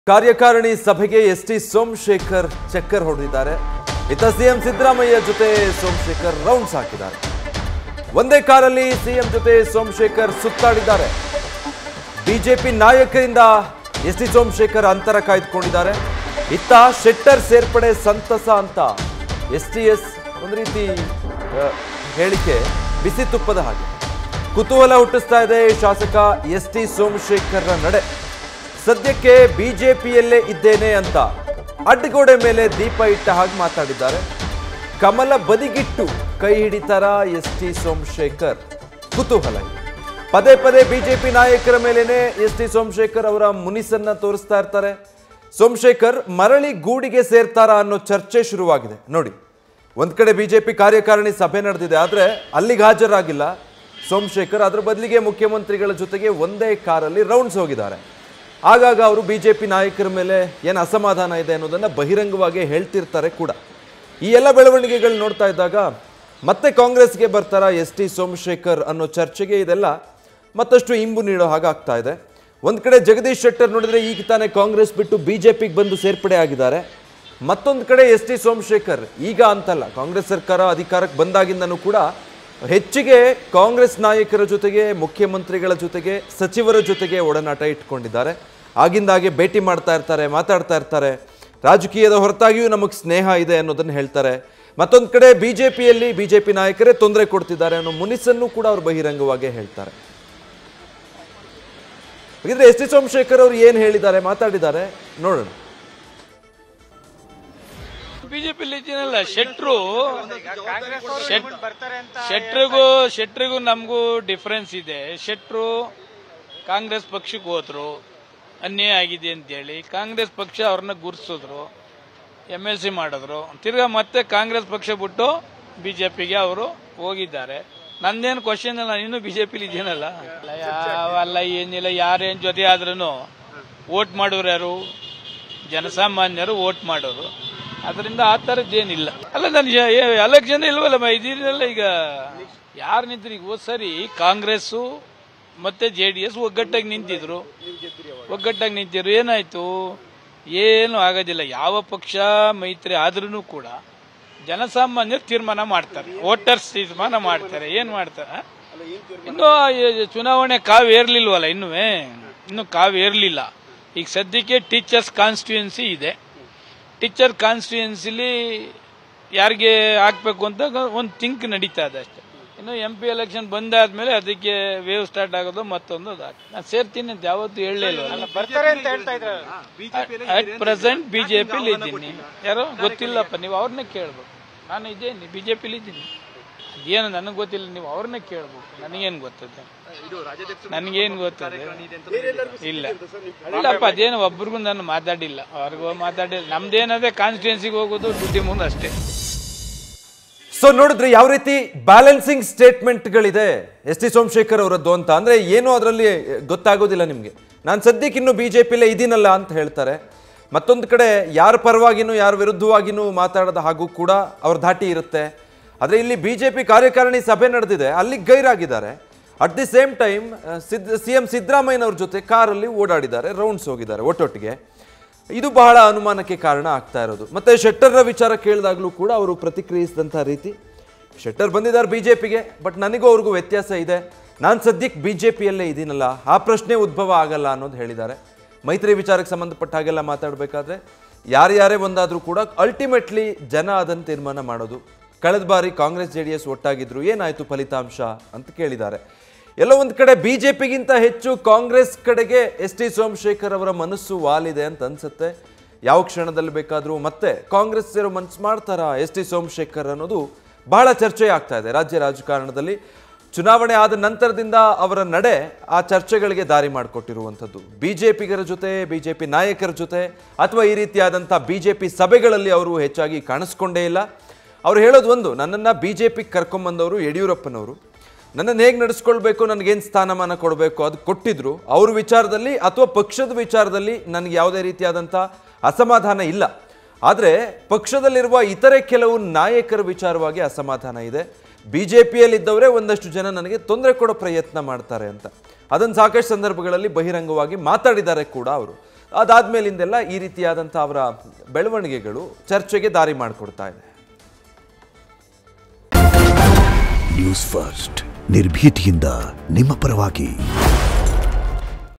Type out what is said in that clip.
ಕಾರ್ಯಕಾರಿಣಿ ಸಭೆಗೆ S T Somashekar ಚಕ್ಕರ್ ಹೊಡೆದಿದ್ದಾರೆ ಇತ್ತ ಸಿಎಂ ಸಿದ್ದರಾಮಯ್ಯ ಜೊತೆ ಸೋಮಶೇಖರ್ ರೌಂಡ್ಸ್ ಹಾಕಿದ್ದಾರೆ ಒಂದೇ ಕಾರಲ್ಲಿ ಸಿಎಂ ಜೊತೆ ಸೋಮಶೇಖರ್ ಸುತ್ತಾಡಿದ್ದಾರೆ ಬಿಜೆಪಿ ನಾಯಕರಿಂದ ಎಸ್ ಟಿ ಸೋಮಶೇಖರ್ ಅಂತರ ಕಾಯ್ದುಕೊಂಡಿದ್ದಾರೆ ಇತ್ತ ಶೆಟ್ಟರ್ ಸೇರ್ಪಡೆ ಸಂತಸ ಅಂತ ಎಸ್ ಟಿ ಎಸ್ ಒಂದು ರೀತಿ ಆ, ಹೇಳಿಕೆ ಬಿಸಿ ತುಪ್ಪದ ಹಾಗೆ ಕುತೂಹಲ ಹುಟ್ಟಿಸ್ತಾ ಇದೆ ಶಾಸಕ ಎಸ್ ಟಿ ಸೋಮಶೇಖರ್ರ ನಡೆ ಸದ್ಯಕ್ಕೆ ಬಿಜೆಪಿಯಲ್ಲೇ ಇದ್ದೇನೆ ಅಂತ ಅಡ್ಡಗೋಡೆ ಮೇಲೆ ದೀಪ ಇಟ್ಟ ಹಾಗೆ ಮಾತಾಡಿದ್ದಾರೆ ಕಮಲ ಬದಿಗಿಟ್ಟು ಕೈ ಹಿಡಿತಾರ ಎಸ್ ಟಿ ಸೋಮಶೇಖರ್ ಕುತೂಹಲ ಇದೆ. ಪದೇ ಪದೇ ಬಿಜೆಪಿ ನಾಯಕರ ಮೇಲೇನೆ ಎಸ್ ಟಿ ಸೋಮಶೇಖರ್ ಅವರ ಮುನಿಸನ್ನ ತೋರಿಸ್ತಾ ಇರ್ತಾರೆ ಸೋಮಶೇಖರ್ ಮರಳಿ ಗೂಡಿಗೆ ಸೇರ್ತಾರಾ ಅನ್ನೋ ಚರ್ಚೆ ಶುರುವಾಗಿದೆ ನೋಡಿ ಒಂದ್ ಕಡೆ ಬಿಜೆಪಿ ಕಾರ್ಯಕಾರಿಣಿ ಸಭೆ ನಡೆದಿದೆ ಆದ್ರೆ ಅಲ್ಲಿಗೆ ಹಾಜರಾಗಿಲ್ಲ ಸೋಮಶೇಖರ್ ಅದ್ರ ಬದಲಿಗೆ ಮುಖ್ಯಮಂತ್ರಿಗಳ ಜೊತೆಗೆ ಒಂದೇ ಕಾರಲ್ಲಿ ರೌಂಡ್ಸ್ ಹೋಗಿದ್ದಾರೆ ಆಗಾಗ ಅವರು ಬಿಜೆಪಿ ನಾಯಕರ ಮೇಲೆ ಏನು ಅಸಮಾಧಾನ ಇದೆ ಅನ್ನೋದನ್ನ ಬಹಿರಂಗವಾಗಿ ಹೇಳ್ತಿರ್ತಾರೆ ಕೂಡ ಈ ಎಲ್ಲ ಬೆಳವಣಿಗೆಗಳು ನೋಡ್ತಾ ಇದ್ದಾಗ ಮತ್ತೆ ಕಾಂಗ್ರೆಸ್ಗೆ ಬರ್ತಾರ ಎಸ್ ಟಿ ಸೋಮಶೇಖರ್ ಅನ್ನೋ ಚರ್ಚೆಗೆ ಇದೆಲ್ಲ ಮತ್ತಷ್ಟು ಇಂಬು ನೀಡೋ ಹಾಗಾಗ್ತಾ ಇದೆ ಒಂದ್ ಕಡೆ ಜಗದೀಶ್ ಶೆಟ್ಟರ್ ನೋಡಿದ್ರೆ ಈಗ ತಾನೇ ಕಾಂಗ್ರೆಸ್ ಬಿಟ್ಟು ಬಿಜೆಪಿಗೆ ಬಂದು ಸೇರ್ಪಡೆ ಆಗಿದ್ದಾರೆ ಮತ್ತೊಂದು ಕಡೆ ಎಸ್ ಟಿ ಸೋಮಶೇಖರ್ ಈಗ ಅಂತಲ್ಲ ಕಾಂಗ್ರೆಸ್ ಸರ್ಕಾರ ಅಧಿಕಾರಕ್ಕೆ ಬಂದಾಗಿಂದನೂ ಕೂಡ ಹೆಚ್ಚಿಗೆ ಕಾಂಗ್ರೆಸ್ ನಾಯಕರ ಜೊತೆಗೆ ಮುಖ್ಯಮಂತ್ರಿಗಳ ಜೊತೆಗೆ ಸಚಿವರ ಜೊತೆಗೆ ಒಡನಾಟ ಇಟ್ಕೊಂಡಿದ್ದಾರೆ ಆಗಿಂದಾಗೆ ಭೇಟಿ ಮಾಡ್ತಾ ಇರ್ತಾರೆ ಮಾತಾಡ್ತಾ ಇರ್ತಾರೆ ರಾಜಕೀಯದ ಹೊರತಾಗಿಯೂ ನಮಗೆ ಸ್ನೇಹ ಇದೆ ಅನ್ನೋದನ್ನು ಹೇಳ್ತಾರೆ ಮತ್ತೊಂದು ಕಡೆ ಬಿಜೆಪಿಯಲ್ಲಿ ಬಿಜೆಪಿ ನಾಯಕರೇ ತೊಂದರೆ ಕೊಡ್ತಿದ್ದಾರೆ ಅನ್ನೋ ಮುನಿಸನ್ನು ಕೂಡ ಅವರು ಬಹಿರಂಗವಾಗಿ ಹೇಳ್ತಾರೆ ಹಾಗಿದ್ರೆ ಎಸ್ ಟಿ ಸೋಮಶೇಖರ್ ಅವರು ಏನು ಹೇಳಿದ್ದಾರೆ ಮಾತಾಡಿದ್ದಾರೆ ನೋಡೋಣ ಬಿಜೆಪಿ ಇದೀನಲ್ಲ ಶೆಟ್ರು ಶೆಟ್ರಿಗೂ ಶೆಟ್ರಿಗೂ ನಮಗೂ ಡಿಫರೆನ್ಸ್ ಇದೆ ಶೆಟ್ರು ಕಾಂಗ್ರೆಸ್ ಪಕ್ಷಕ್ಕೆ ಹೋದ್ರು ಅನ್ಯಾಯ ಆಗಿದೆ ಅಂತೇಳಿ ಕಾಂಗ್ರೆಸ್ ಪಕ್ಷ ಅವ್ರನ್ನ ಗುರ್ಸಿದ್ರು ಎಮ್ ಎಲ್ ಸಿ ಮಾಡಿದ್ರು ತಿರ್ಗಾ ಮತ್ತೆ ಕಾಂಗ್ರೆಸ್ ಪಕ್ಷ ಬಿಟ್ಟು ಬಿಜೆಪಿಗೆ ಅವರು ಹೋಗಿದ್ದಾರೆ ನಂದೇನು ಕ್ವಶನ್ ಇಲ್ಲ ನಾನು ಇನ್ನೂ ಬಿಜೆಪಿಲಿ ಇದ್ದೀನಲ್ಲ ಅಲ್ಲ, ಯಾವಲ್ಲ ಏನಿಲ್ಲ ಯಾರೇನ್ ಜೊತೆ ಆದ್ರೂ ವೋಟ್ ಮಾಡೋರು ಯಾರು ಜನಸಾಮಾನ್ಯರು ವೋಟ್ ಮಾಡೋರು ಅದರಿಂದ ಆ ಥರದ್ದೇನಿಲ್ಲ ಅಲ್ಲ ನಾನು ಎಲೆಕ್ಷನ್ ಇಲ್ವಲ್ಲ ಇದೀನಲ್ಲ ಈಗ ಯಾರು ನಿಂತ್ರು ಈಗ ಹೋದ್ ಸರಿ ಕಾಂಗ್ರೆಸ್ಸು ಮತ್ತೆ ಜೆ ಡಿ ಎಸ್ ಒಗ್ಗಟ್ಟಾಗಿ ನಿಂತಿದ್ರು ಒಗ್ಗಟ್ಟಾಗಿ ನಿಂತಿದ್ರು ಏನಾಯ್ತು ಏನು ಆಗೋದಿಲ್ಲ ಯಾವ ಪಕ್ಷ ಮೈತ್ರಿ ಆದ್ರೂ ಕೂಡ ಜನಸಾಮಾನ್ಯರು ತೀರ್ಮಾನ ಮಾಡ್ತಾರೆ ವೋಟರ್ಸ್ ತೀರ್ಮಾನ ಮಾಡ್ತಾರೆ ಏನ್ ಮಾಡ್ತಾರೆ ಇನ್ನು ಈ ಚುನಾವಣೆ ಕಾವು ಏರ್ಲಿಲ್ವಲ್ಲ ಇನ್ನುವೇ ಇನ್ನು ಕಾವು ಏರ್ಲಿಲ್ಲ ಈಗ ಸದ್ಯಕ್ಕೆ ಟೀಚರ್ಸ್ ಕಾನ್ಸ್ಟಿಟ್ಯೂನ್ಸಿ ಇದೆ ಟೀಚರ್ ಕಾನ್ಸ್ಟಿಟ್ಯೂನ್ಸಿಲಿ ಯಾರಿಗೆ ಹಾಕ್ಬೇಕು ಅಂತ ಒಂದು ಥಿಂಕ್ ನಡೀತಾ ಇದೆ ಅಷ್ಟೇ ಇನ್ನು ಎಂ ಪಿ ಎಲೆಕ್ಷನ್ ಬಂದಾದ್ಮೇಲೆ ಅದಕ್ಕೆ ವೇವ್ ಸ್ಟಾರ್ಟ್ ಆಗೋದು ಮತ್ತೊಂದು ಅದಾಗ್ತದೆ ನಾನು ಸೇರ್ತೀನಿ ಅಂತ ಯಾವತ್ತೂ ಹೇಳಲೇ ಇಲ್ಲ ಬರ್ತಾರೆ ಅಂತ ಹೇಳ್ತಾ ಇದ್ರ ಅಟ್ ಪ್ರೆಸೆಂಟ್ ಬಿಜೆಪಿಲಿ ಇದ್ದೀನಿ ಯಾರೋ ಗೊತ್ತಿಲ್ಲಪ್ಪ ನೀವು ಅವ್ರನ್ನೇ ಕೇಳ್ಬೇಕು ನಾನು ಇದ್ದೇನೆ ಬಿಜೆಪಿಲಿ ಇದ್ದೀನಿ ಅದೇನು ನನಗೆ ಗೊತ್ತಿಲ್ಲ ನೀವು ಅವ್ರನ್ನೇ ಕೇಳ್ಬೇಕು ನನಗೇನು ಗೊತ್ತದೆ ನನಗೇನು ಗೊತ್ತದೆ ಇಲ್ಲ ಇಲ್ಲಪ್ಪ ಅದೇನು ಒಬ್ರಿಗೂ ನಾನು ಮಾತಾಡಿಲ್ಲ ಅವ್ರಿಗೂ ಮಾತಾಡಿಲ್ಲ ನಮ್ದೇನದೇ ಕಾನ್ಸ್ಟಿಟ್ಯೂನ್ಸಿಗೆ ಹೋಗೋದು ಡ್ಯೂಟಿ ಮುಂದೆ ಅಷ್ಟೇ ಸೊ ನೋಡಿದ್ರೆ ಯಾವ ರೀತಿ ಬ್ಯಾಲೆನ್ಸಿಂಗ್ ಸ್ಟೇಟ್ಮೆಂಟ್ಗಳಿದೆ ಎಸ್ ಟಿ ಸೋಮಶೇಖರ್ ಅವರದ್ದು ಅಂತ ಅಂದ್ರೆ ಏನು ಅದರಲ್ಲಿ ಗೊತ್ತಾಗೋದಿಲ್ಲ ನಿಮಗೆ ನಾನು ಸದ್ಯಕ್ಕೆ ಇನ್ನು ಬಿ ಜೆ ಪಿಲೇ ಇದೀನಲ್ಲ ಅಂತ ಹೇಳ್ತಾರೆ ಮತ್ತೊಂದು ಕಡೆ ಯಾರ ಪರವಾಗಿನೂ ಯಾರ ವಿರುದ್ಧವಾಗಿನೂ ಮಾತಾಡದ ಹಾಗೂ ಕೂಡ ಅವ್ರ ಧಾಟಿ ಇರುತ್ತೆ ಆದರೆ ಇಲ್ಲಿ ಬಿ ಜೆ ಪಿ ಕಾರ್ಯಕಾರಿಣಿ ಸಭೆ ನಡೆದಿದೆ ಅಲ್ಲಿ ಗೈರಾಗಿದ್ದಾರೆ ಅಟ್ ದಿ ಸೇಮ್ ಟೈಮ್ ಸಿದ್ ಸಿ ಎಂ ಸಿದ್ದರಾಮಯ್ಯನವ್ರ ಜೊತೆ ಕಾರಲ್ಲಿ ಓಡಾಡಿದ್ದಾರೆ ರೌಂಡ್ಸ್ ಹೋಗಿದ್ದಾರೆ ಒಟ್ಟೊಟ್ಟಿಗೆ ಇದು ಬಹಳ ಅನುಮಾನಕ್ಕೆ ಕಾರಣ ಆಗ್ತಾ ಇರೋದು ಮತ್ತೆ ಶೆಟ್ಟರ್ರ ವಿಚಾರ ಕೇಳಿದಾಗಲೂ ಕೂಡ ಅವರು ಪ್ರತಿಕ್ರಿಯಿಸಿದಂಥ ರೀತಿ ಶೆಟ್ಟರ್ ಬಂದಿದ್ದಾರೆ ಬಿಜೆಪಿಗೆ ಬಟ್ ನನಗೂ ಅವ್ರಿಗೂ ವ್ಯತ್ಯಾಸ ಇದೆ ನಾನು ಸದ್ಯಕ್ಕೆ ಬಿಜೆಪಿಯಲ್ಲೇ ಇದ್ದೀನಲ್ಲ ಆ ಪ್ರಶ್ನೆ ಉದ್ಭವ ಆಗಲ್ಲ ಅನ್ನೋದು ಹೇಳಿದ್ದಾರೆ ಮೈತ್ರಿ ವಿಚಾರಕ್ಕೆ ಸಂಬಂಧಪಟ್ಟ ಹಾಗೆಲ್ಲ ಮಾತಾಡಬೇಕಾದ್ರೆ ಯಾರ್ಯಾರೇ ಒಂದಾದರೂ ಕೂಡ ಅಲ್ಟಿಮೇಟ್ಲಿ ಜನ ಅದನ್ನು ತೀರ್ಮಾನ ಮಾಡೋದು ಕಳೆದ ಬಾರಿ ಕಾಂಗ್ರೆಸ್ ಜೆ ಡಿ ಎಸ್ ಒಟ್ಟಾಗಿದ್ರು ಏನಾಯಿತು ಫಲಿತಾಂಶ ಅಂತ ಕೇಳಿದ್ದಾರೆ ಎಲ್ಲೋ ಒಂದು ಕಡೆ ಬಿಜೆಪಿಗಿಂತ ಹೆಚ್ಚು ಕಾಂಗ್ರೆಸ್ ಕಡೆಗೆ ಎಸ್ ಟಿ ಸೋಮಶೇಖರ್ ಅವರ ಮನಸ್ಸು ವಾಲಿದೆ ಅಂತ ಅನ್ಸುತ್ತೆ ಯಾವ ಕ್ಷಣದಲ್ಲಿ ಬೇಕಾದರೂ ಮತ್ತೆ ಕಾಂಗ್ರೆಸ್ ಸೇರೋ ಮನಸ್ಸು ಮಾಡ್ತಾರಾ ಎಸ್ ಟಿ ಸೋಮಶೇಖರ್ ಅನ್ನೋದು ಬಹಳ ಚರ್ಚೆ ಆಗ್ತಾ ಇದೆ ರಾಜ್ಯ ರಾಜಕಾರಣದಲ್ಲಿ ಚುನಾವಣೆ ಆದ ನಂತರದಿಂದ ಅವರ ನಡೆ ಆ ಚರ್ಚೆಗಳಿಗೆ ದಾರಿ ಮಾಡಿಕೊಟ್ಟಿರುವಂಥದ್ದು ಬಿಜೆಪಿಗರ ಜೊತೆ ಬಿಜೆಪಿ ನಾಯಕರ ಜೊತೆ ಅಥವಾ ಈ ರೀತಿಯಾದಂಥ ಬಿಜೆಪಿ ಸಭೆಗಳಲ್ಲಿ ಅವರು ಹೆಚ್ಚಾಗಿ ಕಾಣಿಸ್ಕೊಂಡೇ ಇಲ್ಲ ಅವ್ರು ಹೇಳೋದು ಒಂದು ನನ್ನನ್ನು ಬಿ ಜೆ ಪಿಗೆ ಕರ್ಕೊಂಬಂದವರು ಯಡಿಯೂರಪ್ಪನವರು ನನ್ನನ್ನು ಹೇಗೆ ನಡೆಸ್ಕೊಳ್ಬೇಕು ನನಗೇನು ಸ್ಥಾನಮಾನ ಕೊಡಬೇಕು ಅದು ಕೊಟ್ಟಿದ್ರು ಅವ್ರ ವಿಚಾರದಲ್ಲಿ ಅಥವಾ ಪಕ್ಷದ ವಿಚಾರದಲ್ಲಿ ನನಗೆ ಯಾವುದೇ ರೀತಿಯಾದಂಥ ಅಸಮಾಧಾನ ಇಲ್ಲ ಆದರೆ ಪಕ್ಷದಲ್ಲಿರುವ ಇತರೆ ಕೆಲವು ನಾಯಕರ ವಿಚಾರವಾಗಿ ಅಸಮಾಧಾನ ಇದೆ ಬಿ ಜೆ ಪಿಯಲ್ಲಿದ್ದವರೇ ಒಂದಷ್ಟು ಜನ ನನಗೆ ತೊಂದರೆ ಕೊಡೋ ಪ್ರಯತ್ನ ಮಾಡ್ತಾರೆ ಅಂತ ಅದನ್ನು ಸಾಕಷ್ಟು ಸಂದರ್ಭಗಳಲ್ಲಿ ಬಹಿರಂಗವಾಗಿ ಮಾತಾಡಿದ್ದಾರೆ ಕೂಡ ಅವರು ಅದಾದ್ಮೇಲಿಂದೆಲ್ಲ ಈ ರೀತಿಯಾದಂಥ ಅವರ ಬೆಳವಣಿಗೆಗಳು ಚರ್ಚೆಗೆ ದಾರಿ ಮಾಡಿಕೊಡ್ತಾ ಇದೆ ನ್ಯೂಸ್ ಫಸ್ಟ್ ನಿರ್ಭೀತಿಯಿಂದ ನಿಮ್ಮ ಪರವಾಗಿ